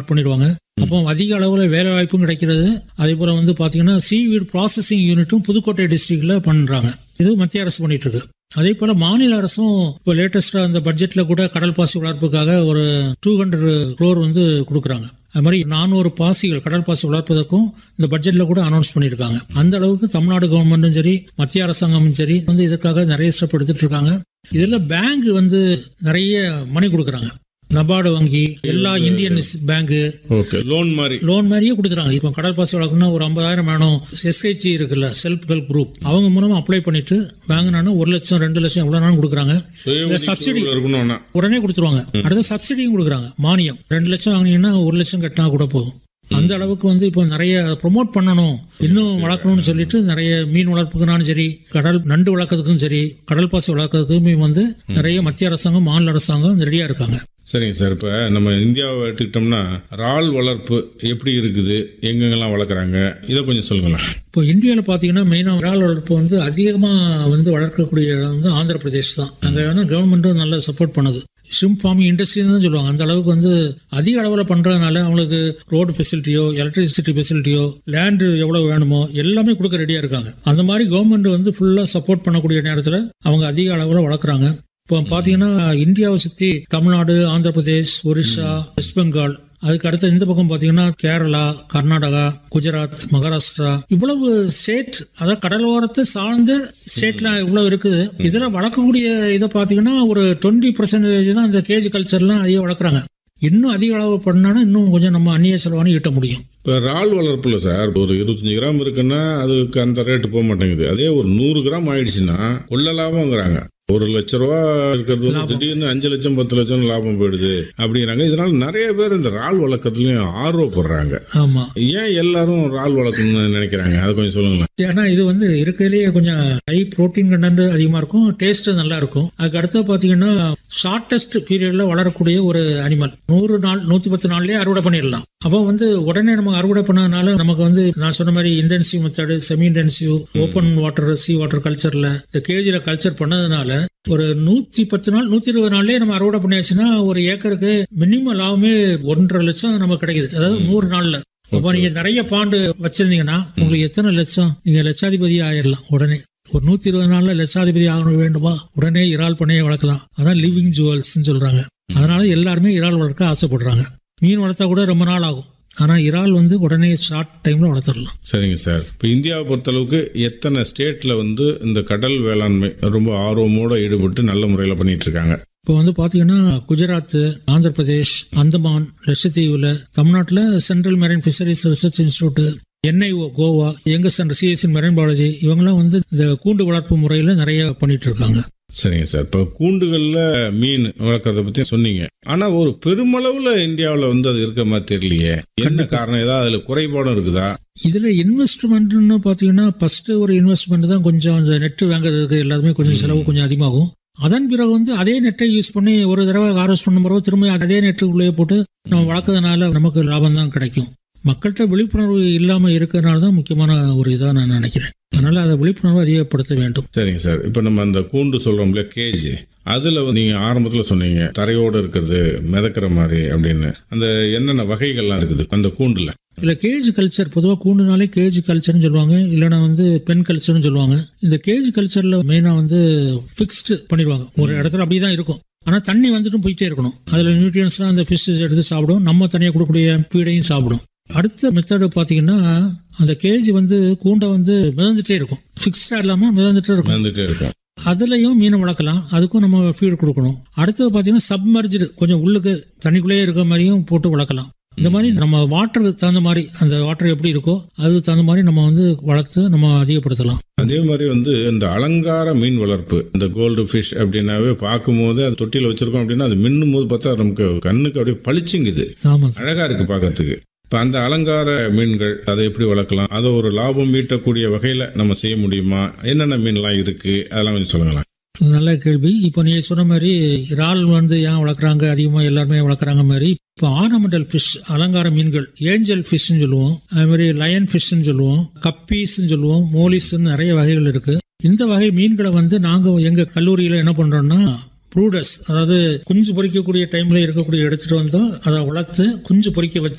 பண்ணிடுவாங்க அப்போ அதிக அளவுல வேலை வாய்ப்பும் கிடைக்கிறது அதே போல வந்து பாத்தீங்கன்னா சீவீட் ப்ராசஸிங் யூனிட்டும் புதுக்கோட்டை டிஸ்ட்ரிக்ட்ல பண்றாங்க இது மத்திய அரசு பண்ணிட்டு இருக்கு அதே போல மாநில அரசும் இப்போ லேட்டஸ்டா அந்த பட்ஜெட்ல கூட கடல் பாசி வளர்ப்புக்காக ஒரு டூ ஹண்ட்ரட் க்ரோர் வந்து கொடுக்குறாங்க அது மாதிரி நானூறு பாசிகள் கடல் பாசி வளர்ப்பதற்கும் இந்த பட்ஜெட்ல கூட அனௌன்ஸ் பண்ணியிருக்காங்க அந்த அளவுக்கு தமிழ்நாடு கவர்மெண்ட்டும் சரி மத்திய அரசாங்கமும் சரி வந்து இதற்காக நிறைய ஸ்டெப் எடுத்துட்டு இருக்காங்க இதுல பேங்க் வந்து நிறைய மணி கொடுக்குறாங்க நபார்டு வங்கி எல்லா இந்தியன் பேங்க் ஓகே லோன் மாதிரி லோன் மாதிரியே கொடுத்துறாங்க இப்போ கடல் பாசி வளர்க்கணும்னா ஒரு ஐம்பதாயிரம் வேணும் எஸ்ஹெச்சி இருக்குல்ல செல்ஃப் ஹெல்ப் குரூப் அவங்க மூலமா அப்ளை பண்ணிட்டு வாங்கினாலும் ஒரு லட்சம் ரெண்டு லட்சம் எவ்வளவு கொடுக்குறாங்க சுய சப்சிடி உதவிக்குழு இருக்கணும்னா உடனே கொடுத்துருவாங்க அடுத்த சப்சிடியும் கொடுக்குறாங்க மானியம் ரெண்டு லட்சம் வாங்கினீங்கன்னா ஒரு லட்சம் கட்டினா கூட போதும் அந்த அளவுக்கு வந்து இப்போ நிறைய ப்ரொமோட் பண்ணணும் இன்னும் வளர்க்கணும்னு சொல்லிட்டு நிறைய மீன் வளர்ப்புக்குனாலும் சரி கடல் நண்டு வளர்க்கறதுக்கும் சரி கடல் பாசி வளர்க்கறதுக்குமே வந்து நிறைய மத்திய அரசாங்கம் மாநில அரசாங்கம் ரெடியா இருக்காங்க சரிங்க சார் இப்போ நம்ம இந்தியாவை எடுத்துக்கிட்டோம்னா இறால் வளர்ப்பு எப்படி இருக்குது எங்கெங்கெல்லாம் வளர்க்குறாங்க இதை கொஞ்சம் சொல்லுங்களேன் இப்போ இந்தியாவில் பார்த்தீங்கன்னா மெயினாக இறால் வளர்ப்பு வந்து அதிகமாக வந்து வளர்க்கக்கூடிய இடம் வந்து ஆந்திர பிரதேஷ் தான் அங்கே வேணால் கவர்மெண்ட்டும் நல்லா சப்போர்ட் பண்ணுது ஷிம் ஃபார்மிங் இண்டஸ்ட்ரின்னு தான் சொல்லுவாங்க அந்த அளவுக்கு வந்து அதிக அளவில் பண்ணுறதுனால அவங்களுக்கு ரோடு ஃபெசிலிட்டியோ எலக்ட்ரிசிட்டி ஃபெசிலிட்டியோ லேண்டு எவ்வளோ வேணுமோ எல்லாமே கொடுக்க ரெடியாக இருக்காங்க அந்த மாதிரி கவர்மெண்ட் வந்து ஃபுல்லாக சப்போர்ட் பண்ணக்கூடிய நேரத்தில் அவங்க அதிக அளவில் வளர்க்குறாங்க இப்போ பார்த்தீங்கன்னா இந்தியாவை சுற்றி தமிழ்நாடு ஆந்திர பிரதேஷ் ஒரிஷா வெஸ்ட் பெங்கால் அதுக்கு அடுத்து இந்த பக்கம் பாத்தீங்கன்னா கேரளா கர்நாடகா குஜராத் மகாராஷ்டிரா இவ்வளவு ஸ்டேட் அதாவது கடலோரத்தை சார்ந்த ஸ்டேட்ல இவ்வளவு இருக்குது இதுல வளர்க்கக்கூடிய இதை பாத்தீங்கன்னா ஒரு டுவெண்ட்டி பர்சன்டேஜ் தான் இந்த கேஜ் கல்ச்சர்லாம் அதிகம் வளர்க்குறாங்க இன்னும் அதிக அளவு பண்ணாலும் இன்னும் கொஞ்சம் நம்ம அந்நிய செலவானு ஈட்ட முடியும் இப்போ இறால் வளர்ப்புல சார் ஒரு இருபத்தஞ்சி கிராம் இருக்குன்னா அதுக்கு அந்த ரேட்டு போக மாட்டேங்குது அதே ஒரு நூறு கிராம் ஆயிடுச்சுன்னா கொள்ள லாபங்கிறாங்க ஒரு லட்ச ரூபா இருக்கிறது வந்து திடீர்னு அஞ்சு லட்சம் பத்து லட்சம் லாபம் போயிடுது அப்படிங்கிறாங்க இதனால நிறைய பேர் இந்த இறால் வளர்க்கறதுலயும் ஆர்வப்படுறாங்க ஆமா ஏன் எல்லாரும் இறால் வளர்க்கணும்னு நினைக்கிறாங்க அதை கொஞ்சம் சொல்லுங்களேன் ஏன்னா இது வந்து இருக்கிறதுலேயே கொஞ்சம் ஹை புரோட்டீன் கண்டென்ட் அதிகமா இருக்கும் டேஸ்ட் நல்லா இருக்கும் அதுக்கு அடுத்து பாத்தீங்கன்னா ஷார்டஸ்ட் பீரியட்ல வளரக்கூடிய ஒரு அனிமல் நூறு நாள் நூத்தி பத்து நாள்லயே அறுவடை பண்ணிடலாம் அப்போ வந்து உடனே நம்ம அறுவடை பண்ணதுனால நமக்கு வந்து நான் சொன்ன மாதிரி intensive method semi intensive open water sea water கல்ச்சர்ல இந்த கேஜில கல்ச்சர் பண்ணதுனால ஒரு நூத்தி பத்து நாள் நூத்தி இருபது நாள்லயே நம்ம அறுவடை பண்ணியாச்சுன்னா ஒரு ஏக்கருக்கு மினிமம் லாபமே ஒன்றரை லட்சம் நமக்கு கிடைக்குது அதாவது நூறு நாள்ல அப்போ நீங்க நிறைய பாண்டு வச்சிருந்தீங்கன்னா உங்களுக்கு எத்தனை லட்சம் நீங்க லட்சாதிபதி ஆயிடலாம் உடனே ஒரு நூத்தி இருபது நாள்ல லட்சாதிபதி ஆகணும் வேண்டுமா உடனே இறால் பண்ணையை வளர்க்கலாம் அதான் லிவிங் ஜுவல்ஸ் சொல்றாங்க அதனால எல்லாருமே இறால் வளர்க்க ஆசைப்படுறாங்க மீன் வளர்த்தா கூட ரொம்ப நாள் ஆகும் ஆனா இறால் வந்து உடனே ஷார்ட் டைம்ல வளர்த்துடலாம் சரிங்க சார் இப்போ இந்தியாவை பொறுத்தளவுக்கு எத்தனை ஸ்டேட்ல வந்து இந்த கடல் வேளாண்மை ரொம்ப ஆர்வமோட ஈடுபட்டு நல்ல முறையில் பண்ணிட்டு இருக்காங்க இப்போ வந்து பாத்தீங்கன்னா குஜராத் ஆந்திர பிரதேஷ் அந்தமான் லட்சத்தீவுல தமிழ்நாட்டுல Central Marine Fisheries Research Institute NIO Goa எங்க சென்டர் சிஎஸ்சி மெரைன் பாலாஜி இவங்கெல்லாம் வந்து இந்த கூண்டு வளர்ப்பு முறையில நிறைய பண்ணிட்டு இருக்காங்க சரிங்க சார் இப்போ கூண்டுகளில் மீன் வளர்க்குறத பற்றி சொன்னீங்க ஆனால் ஒரு பெருமளவில் இந்தியாவில் வந்து அது இருக்கிற மாதிரி தெரியலையே என்ன காரணம் ஏதாவது அதில் குறைபாடும் இருக்குதா இதுல இன்வெஸ்ட்மெண்ட்னு பாத்தீங்கன்னா ஃபர்ஸ்ட் ஒரு இன்வெஸ்ட்மெண்ட் தான் கொஞ்சம் அந்த நெட் வாங்குறதுக்கு எல்லாத்துமே கொஞ்சம் செலவு கொஞ்சம் அதிகமாகும் அதன் பிறகு வந்து அதே நெட்டை யூஸ் பண்ணி ஒரு தடவை ஹார்வெஸ்ட் பண்ணும் பிறகு திரும்ப அதே நெட்டுக்குள்ளேயே போட்டு நம்ம வளர்க்கறதுனால நமக்கு லாபம் தான் கிடைக்கும் மக்கள்கிட்ட விழிப்புணர்வு இல்லாம இருக்கிறதுனால தான் முக்கியமான ஒரு இதாக நான் நினைக்கிறேன் அதனால அதை விழிப்புணர்வு அதிகப்படுத்த வேண்டும் சரிங்க சார் இப்போ நம்ம அந்த கூண்டு சொல்கிறோம்ல கேஜ் அதில் நீங்கள் ஆரம்பத்தில் சொன்னீங்க தரையோடு இருக்கிறது மிதக்கிற மாதிரி அப்படின்னு அந்த என்னென்ன வகைகள்லாம் இருக்குது அந்த கூண்டில் இல்ல கேஜ் கல்ச்சர் பொதுவாக கூண்டுனாலே கேஜ் கல்ச்சர்னு சொல்லுவாங்க இல்லைன்னா வந்து பெண் கல்ச்சர்னு சொல்லுவாங்க இந்த கேஜ் கல்ச்சர்ல மெயினா வந்து ஃபிக்ஸ்டு பண்ணிடுவாங்க ஒரு இடத்துல அப்படியே தான் இருக்கும் ஆனா தண்ணி வந்துட்டும் போயிட்டே இருக்கணும் அதுல நியூட்ரியன்ஸ்லாம் அந்த ஃபிஷ் எடுத்து சாப்பிடும் நம்ம தனியாக கொடுக்கக்கூடிய ஃபீடையும் சாப்பிடும் அடுத்த மெத்தடு பாத்தீங்கன்னா அந்த கேஜ் வந்து கூண்டை வந்து மிதந்துட்டே இருக்கும் ஃபிக்ஸ்டா இல்லாம மிதந்துட்டே இருக்கும் வந்துட்டே இருக்கும் அதுலயும் மீனை வளர்க்கலாம் அதுக்கும் நம்ம ஃபீட் கொடுக்கணும் அடுத்தது பாத்தீங்கன்னா சப்மர்ஜ்டு கொஞ்சம் உள்ளுக்கு தண்ணிக்குள்ளேயே இருக்க மாதிரியும் போட்டு வளர்க்கலாம் இந்த மாதிரி நம்ம வாட்டருக்கு தகுந்த மாதிரி அந்த வாட்டர் எப்படி இருக்கோ அதுக்கு தகுந்த மாதிரி நம்ம வந்து வளர்த்து நம்ம அதிகப்படுத்தலாம் அதே மாதிரி வந்து இந்த அலங்கார மீன் வளர்ப்பு இந்த கோல்டு ஃபிஷ் அப்படின்னாவே பார்க்கும்போது அது தொட்டியில் வச்சிருக்கோம் அப்படின்னா அது மின்னும் போது பார்த்தா நமக்கு கண்ணுக்கு அப்படியே பளிச்சுங்குது ஆமா சார் அழகா இருக்கு பார்க்கறதுக்கு இப்போ அந்த அலங்கார மீன்கள் அதை எப்படி வளர்க்கலாம் அதை ஒரு லாபம் ஈட்டக்கூடிய வகையில் நம்ம செய்ய முடியுமா என்னென்ன மீன்லாம் இருக்கு அதெல்லாம் கொஞ்சம் சொல்லுங்களேன் இது நல்ல கேள்வி இப்போ நீங்க சொன்ன மாதிரி இறால் வந்து ஏன் வளர்க்குறாங்க அதிகமாக எல்லாருமே வளர்க்குறாங்க மாதிரி இப்போ ஆர்னமெண்டல் ஃபிஷ் அலங்கார மீன்கள் ஏஞ்சல் ஃபிஷ்னு சொல்லுவோம் அது மாதிரி லயன் ஃபிஷ்னு சொல்லுவோம் கப்பீஸ்ன்னு சொல்லுவோம் மோலிஸ்ன்னு நிறைய வகைகள் இருக்கு இந்த வகை மீன்களை வந்து நாங்க எங்க கல்லூரியில என்ன பண்றோம்னா ப்ரூடஸ் அதாவது குஞ்சு பொறிக்கக்கூடிய டைம்ல இருக்கக்கூடிய எடுத்துட்டு வந்தோம் அதை வளர்த்து குஞ்சு பொறிக்க வச்சு